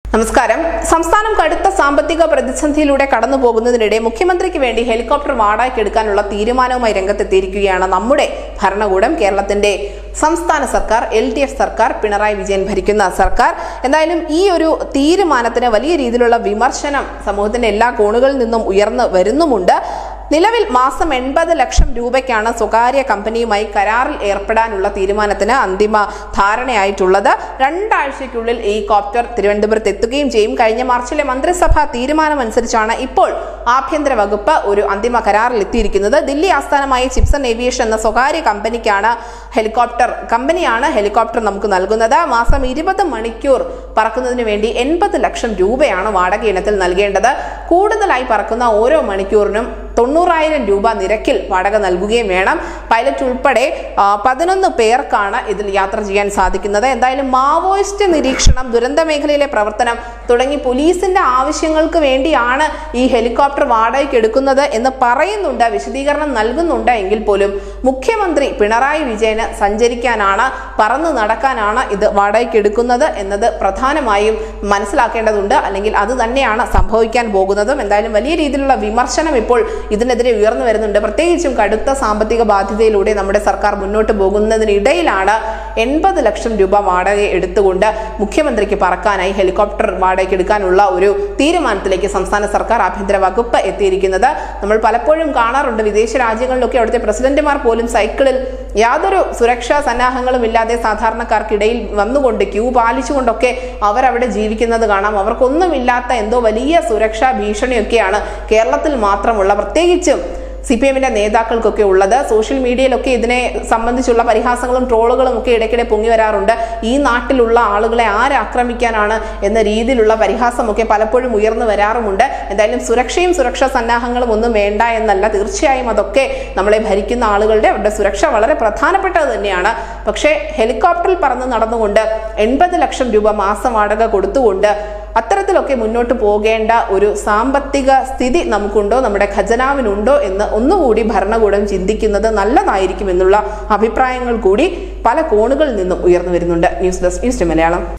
നമസ്കാരം സംസ്ഥാനം കടുത്ത സാമ്പത്തിക പ്രതിസന്ധിയിലൂടെ കടന്നു പോകുന്നതിനിടെ മുഖ്യമന്ത്രിക്ക് വേണ്ടി ഹെലികോപ്റ്റർ വാടകയ്ക്ക് എടുക്കാനുള്ള തീരുമാനവുമായി രംഗത്തെത്തിയിരിക്കുകയാണ് നമ്മുടെ ഭരണകൂടം കേരളത്തിന്റെ സംസ്ഥാന സർക്കാർ എൽ ഡി എഫ് സർക്കാർ പിണറായി വിജയൻ ഭരിക്കുന്ന സർക്കാർ എന്തായാലും ഈ ഒരു തീരുമാനത്തിന് വലിയ രീതിയിലുള്ള വിമർശനം സമൂഹത്തിന്റെ എല്ലാ കോണുകളിൽ നിന്നും ഉയർന്നു വരുന്നുമുണ്ട് നിലവിൽ മാസം എൺപത് ലക്ഷം രൂപയ്ക്കാണ് സ്വകാര്യ കമ്പനിയുമായി കരാറിൽ ഏർപ്പെടാനുള്ള തീരുമാനത്തിന് അന്തിമ ധാരണയായിട്ടുള്ളത് രണ്ടാഴ്ചയ്ക്കുള്ളിൽ ഈ കോപ്റ്റർ തിരുവനന്തപുരത്ത് എത്തുകയും ചെയ്യും കഴിഞ്ഞ മാർച്ചിലെ മന്ത്രിസഭാ തീരുമാനമനുസരിച്ചാണ് ഇപ്പോൾ ആഭ്യന്തര വകുപ്പ് ഒരു അന്തിമ കരാറിൽ എത്തിയിരിക്കുന്നത് ദില്ലി ആസ്ഥാനമായ ചിപ്സൺ ഏവിയേഷൻ എന്ന സ്വകാര്യ കമ്പനിക്കാണ് ഹെലികോപ്റ്റർ കമ്പനിയാണ് ഹെലികോപ്റ്റർ നമുക്ക് നൽകുന്നത് മാസം ഇരുപത് മണിക്കൂർ പറക്കുന്നതിന് വേണ്ടി എൺപത് ലക്ഷം രൂപയാണ് വാടക ഇനത്തിൽ നൽകേണ്ടത് കൂടുതലായി പറക്കുന്ന ഓരോ മണിക്കൂറിനും തൊണ്ണൂറായിരം രൂപ നിരക്കിൽ വാടക നൽകുകയും വേണം പൈലറ്റ് ഉൾപ്പെടെ ആ, പതിനൊന്ന് പേർക്കാണ് ഇതിൽ യാത്ര ചെയ്യാൻ സാധിക്കുന്നത് എന്തായാലും മാവോയിസ്റ്റ് നിരീക്ഷണം ദുരന്ത മേഖലയിലെ പ്രവർത്തനം തുടങ്ങി പോലീസിന്റെ ആവശ്യങ്ങൾക്ക് വേണ്ടിയാണ് ഈ ഹെലികോപ്റ്റർ വാടകയ്ക്ക് എടുക്കുന്നത് എന്ന് പറയുന്നുണ്ട് വിശദീകരണം നൽകുന്നുണ്ട് എങ്കിൽ പോലും മുഖ്യമന്ത്രി പിണറായി വിജയന് സഞ്ചരിക്കാനാണ് പറന്നു നടക്കാനാണ് ഇത് വാടകയ്ക്ക് എടുക്കുന്നത് എന്നത് പ്രധാനമായും മനസ്സിലാക്കേണ്ടതുണ്ട് അല്ലെങ്കിൽ അത് തന്നെയാണ് സംഭവിക്കാൻ പോകുന്നതും എന്തായാലും വലിയ രീതിയിലുള്ള വിമർശനം ഇപ്പോൾ ഇതിനെതിരെ ഉയർന്നു വരുന്നുണ്ട് പ്രത്യേകിച്ചും കടുത്ത സാമ്പത്തിക ബാധ്യതയിലൂടെ നമ്മുടെ സർക്കാർ മുന്നോട്ട് പോകുന്നതിനിടയിലാണ് എൺപത് ലക്ഷം രൂപ വാടക എടുത്തുകൊണ്ട് മുഖ്യമന്ത്രിക്ക് പറക്കാനായി ഹെലികോപ്റ്റർ വാടകയ്ക്ക് എടുക്കാനുള്ള ഒരു തീരുമാനത്തിലേക്ക് സംസ്ഥാന സർക്കാർ ആഭ്യന്തര വകുപ്പ് എത്തിയിരിക്കുന്നത് നമ്മൾ പലപ്പോഴും കാണാറുണ്ട് വിദേശ രാജ്യങ്ങളിലൊക്കെ അവിടുത്തെ പ്രസിഡന്റുമാർ പോലും സൈക്കിളിൽ യാതൊരു സുരക്ഷാ സന്നാഹങ്ങളും ഇല്ലാതെ സാധാരണക്കാർക്കിടയിൽ വന്നുകൊണ്ട് ക്യൂ പാലിച്ചുകൊണ്ടൊക്കെ അവരവിടെ ജീവിക്കുന്നത് കാണാം അവർക്കൊന്നുമില്ലാത്ത എന്തോ വലിയ സുരക്ഷാ ഭീഷണിയൊക്കെയാണ് കേരളത്തിൽ മാത്രമുള്ള പ്രത്യേകിച്ചും സി പി എമ്മിന്റെ നേതാക്കൾക്കൊക്കെ ഉള്ളത് സോഷ്യൽ മീഡിയയിലൊക്കെ ഇതിനെ സംബന്ധിച്ചുള്ള പരിഹാസങ്ങളും ട്രോളുകളും ഒക്കെ ഇടയ്ക്കിടെ പൊങ്ങി വരാറുണ്ട് ഈ നാട്ടിലുള്ള ആളുകളെ ആരെ ആക്രമിക്കാനാണ് എന്ന രീതിയിലുള്ള പരിഹാസമൊക്കെ പലപ്പോഴും ഉയർന്നു വരാറുമുണ്ട് എന്തായാലും സുരക്ഷയും സുരക്ഷാ സന്നാഹങ്ങളും ഒന്നും വേണ്ട എന്നല്ല തീർച്ചയായും അതൊക്കെ നമ്മളെ ഭരിക്കുന്ന ആളുകളുടെ അവരുടെ സുരക്ഷ വളരെ പ്രധാനപ്പെട്ടത് തന്നെയാണ് പക്ഷേ ഹെലികോപ്റ്ററിൽ പറന്ന് നടന്നുകൊണ്ട് എൺപത് ലക്ഷം രൂപ മാസം വാടക കൊടുത്തുകൊണ്ട് അത്തരത്തിലൊക്കെ മുന്നോട്ട് പോകേണ്ട ഒരു സാമ്പത്തിക സ്ഥിതി നമുക്കുണ്ടോ നമ്മുടെ ഖജനാവിനുണ്ടോ എന്ന് ഒന്നുകൂടി ഭരണകൂടം ചിന്തിക്കുന്നത് നല്ലതായിരിക്കും എന്നുള്ള അഭിപ്രായങ്ങൾ കൂടി പല കോണുകളിൽ നിന്നും ഉയർന്നു വരുന്നുണ്ട് ന്യൂസ് ഡെസ്ക് ന്യൂസ് മലയാളം